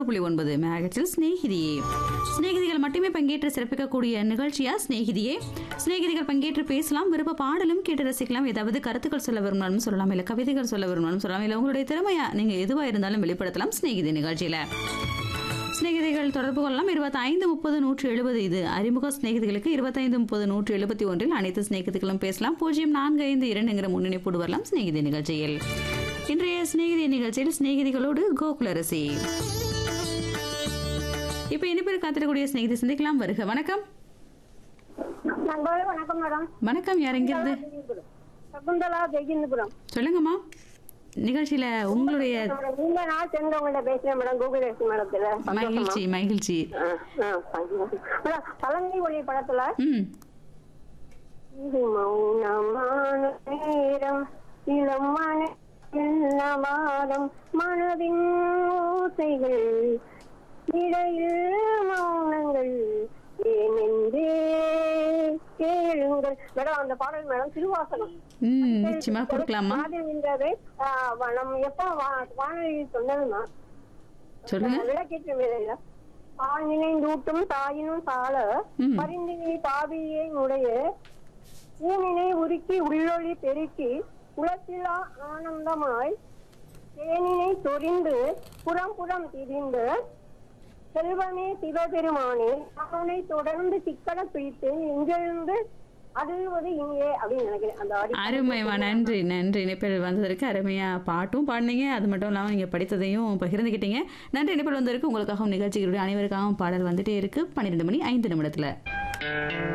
புள்ளி ஒன்பது மேகத்தில் ஸ்நேகிதியே சிநேகிதிகள் மட்டுமே பங்கேற்று சிறப்பிக்கக்கூடிய நிகழ்ச்சியா ஸ்நேகிதியே சிநேகிதிகள் பங்கேற்று பேசலாம் விருப்ப பாடலும் கேட்டு ரசிக்கலாம் ஏதாவது கருத்துக்கள் சொல்ல விரும்பினாலும் சொல்லலாம் இல்லை கவிதைகள் சொல்ல விரும்பினாலும் சொல்லலாம் இல்லை உங்களுடைய திறமையா நீங்க எதுவா இருந்தாலும் வெளிப்படுத்தலாம் ஸ்நேகிதி நிகழ்ச்சியில சிநேகிதிகள் தொடர்பு கொள்ளலாம் இருபத்தைந்து முப்பது நூற்றி எழுபது இது அறிமுக சிநேகிதிகளுக்கு இருபத்தைந்து முப்பது நூற்றி எழுபத்தி ஒன்றில் அனைத்து சிநேகிதிகளும் பேசலாம் பூஜ்ஜியம் நான்கு ஐந்து இரண்டுங்கிற முன்னணிப்போடு வரலாம் சிநேகிதி நிகழ்ச்சியில் இன்றைய சிநேகிதி நிகழ்ச்சியில் சிநேகிதிகளோடு கோகுலரசி இப்போ இனிப்பேர் காத்திரக்கூடிய சிநேகிதி சந்திக்கலாம் வருக வணக்கம் நண்பர்களே வணக்கம் மேடம் வணக்கம் யார் எங்கிருந்து சகுந்தலா ஜெயிகிந்தபுரம் சொல்லுங்கம்மா நிகழ்ச்சியில உங்களுடைய நீங்க நான் சேர்ந்தவங்கள்ட்ட பேசுறேன் மேடம் கூகுள் மேடத்துல மகிழ்ச்சி மகிழ்ச்சி மேடம் பழனி ஒளி படத்துல ம் இது மௌனமான நேரம் இளம் மனம் மனதின் ஓசைகள் இடையில் மௌனங்கள் ஏனென்றே கேளுங்கள் மேடம் அந்த பாடல் மேடம் திருவாசகம் ம் நிச்சயமா கொடுக்கலாமா காதல்ன்றது ஆஹ், வ- நம்ம எப்ப வா- வானொலி சொன்னதுன்னா சொல்லுங்க விளக்கேற்ற வேலையில பால் நினைந்தூட்டும் தாயினும் சால ம். பரிந்தினை பாவியை உடைய ஊனினை உருக்கி உள்ளொளி பெருக்கி குலத்திலா ஆனந்தமாய் தேனினை சொரிந்து புறம் புறம் திரிந்து செல்வமே சிவபெருமானே அவனை தொடர்ந்து சிக்கன பிடித்து இங்கிருந்து அருள்வது இங்கே அப்படின்னு நினைக்கிறேன் அந்த அடி அருமைமா நன்றி நன்றி இணைப்பில் வந்ததற்கு அருமையா பாட்டும் பாடினீங்க அது மட்டும் இல்லாமல் நீங்கள் படித்ததையும் பகிர்ந்துக்கிட்டீங்க நன்றி இணைப்பில் வந்ததற்கு உங்களுக்காகவும் நிகழ்ச்சிகளுடைய அனைவருக்காகவும் பாடல் வந்துட்டே இருக்கு பன்னிரெண்டு மணி ஐந்து நிமிடத்தில்